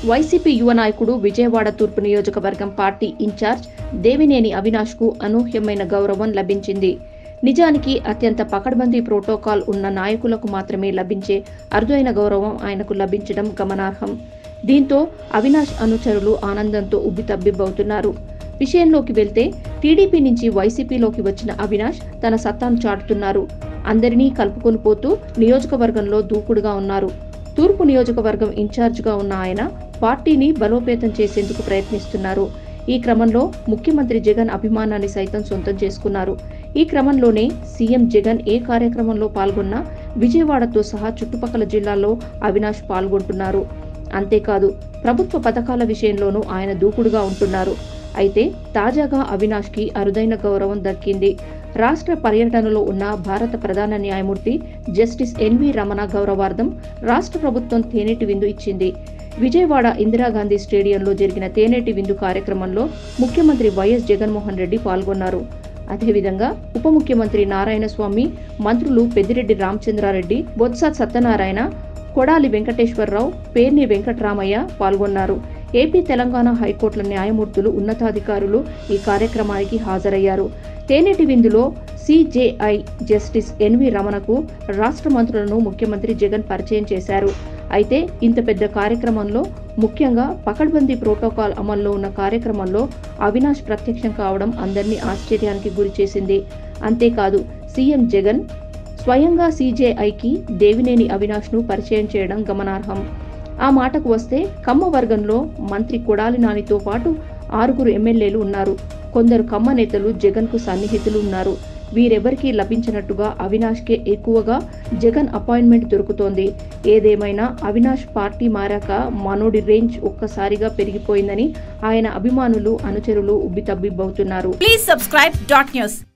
YCP యువ నాయకుడు విజయవాడ తూర్పు నియోజకవర్గం పార్టీ ఇన్ఛార్జ్ దేవినేని అవినాష్కు అనూహ్యమైన గౌరవం లభించింది నిజానికి అత్యంత పకడ్బందీ ప్రోటోకాల్ ఉన్న నాయకులకు మాత్రమే లభించే అరుదైన గౌరవం ఆయనకు లభించడం గమనార్హం దీంతో అవినాష్ అనుచరులు ఆనందంతో ఉబ్బితబ్బిబ్బవుతున్నారు విషయంలోకి వెళ్తే టీడీపీ నుంచి వైసీపీలోకి వచ్చిన అవినాష్ తన సత్తాను చాటుతున్నారు అందరినీ కలుపుకొని పోతూ నియోజకవర్గంలో దూకుడుగా ఉన్నారు తూర్పు నియోజకవర్గం ఇన్ఛార్జిగా ఉన్న ఆయన పార్టీని బలోపేతం చేసేందుకు ప్రయత్నిస్తున్నారు ఈ క్రమంలో ముఖ్యమంత్రి జగన్ అభిమానాన్ని సైతం సొంతం చేసుకున్నారు ఈ క్రమంలోనే సీఎం జగన్ ఏ కార్యక్రమంలో పాల్గొన్నా విజయవాడతో సహా చుట్టుపక్కల జిల్లాల్లో అవినాష్ పాల్గొంటున్నారు అంతేకాదు ప్రభుత్వ పథకాల విషయంలోనూ ఆయన దూకుడుగా ఉంటున్నారు అయితే తాజాగా అవినాష్కి అరుదైన గౌరవం దక్కింది రాష్ట్ర పర్యటనలో ఉన్న భారత ప్రధాన న్యాయమూర్తి జస్టిస్ ఎన్వి రమణ గౌరవార్థం రాష్ట్ర ప్రభుత్వం తేనెటి విందు ఇచ్చింది విజయవాడ ఇందిరాగాంధీ స్టేడియంలో జరిగిన తేనేటి విందు కార్యక్రమంలో ముఖ్యమంత్రి వైఎస్ జగన్మోహన్ రెడ్డి పాల్గొన్నారు అదేవిధంగా ఉప ముఖ్యమంత్రి నారాయణస్వామి మంత్రులు పెద్దిరెడ్డి రామచంద్రారెడ్డి బొత్స సత్యనారాయణ కొడాలి వెంకటేశ్వరరావు పేర్ని వెంకట్రామయ్య పాల్గొన్నారు ఏపీ తెలంగాణ హైకోర్టుల న్యాయమూర్తులు ఉన్నతాధికారులు ఈ కార్యక్రమానికి హాజరయ్యారు తేనెటి విందులో సిజేఐ జస్టిస్ ఎన్వి రమణకు రాష్ట్ర మంత్రులను ముఖ్యమంత్రి జగన్ పరిచయం చేశారు అయితే ఇంత పెద్ద కార్యక్రమంలో ముఖ్యంగా పకడ్బందీ ప్రోటోకాల్ అమల్లో ఉన్న కార్యక్రమంలో అవినాష్ ప్రత్యక్షం కావడం అందరినీ ఆశ్చర్యానికి గురిచేసింది అంతేకాదు సీఎం జగన్ స్వయంగా సీజేఐకి దేవినేని అవినాష్ను పరిచయం చేయడం గమనార్హం ఆ మాటకు వస్తే కమ్మ వర్గంలో మంత్రి కొడాలి నానితో పాటు ఆరుగురు ఎమ్మెల్యేలు ఉన్నారు కొందరు కమ్మ నేతలు జగన్కు సన్నిహితులు ఉన్నారు వీరెవరికీ లభించినట్టుగా అవినాష్కే ఎక్కువగా జగన్ అపాయింట్మెంట్ దొరుకుతోంది ఏదేమైనా అవినాష్ పార్టీ మారాక మనోడి రేంజ్ ఒక్కసారిగా పెరిగిపోయిందని ఆయన అభిమానులు అనుచరులు ఉబ్బితబ్బిబ్బవుతున్నారు Please subscribe dot news.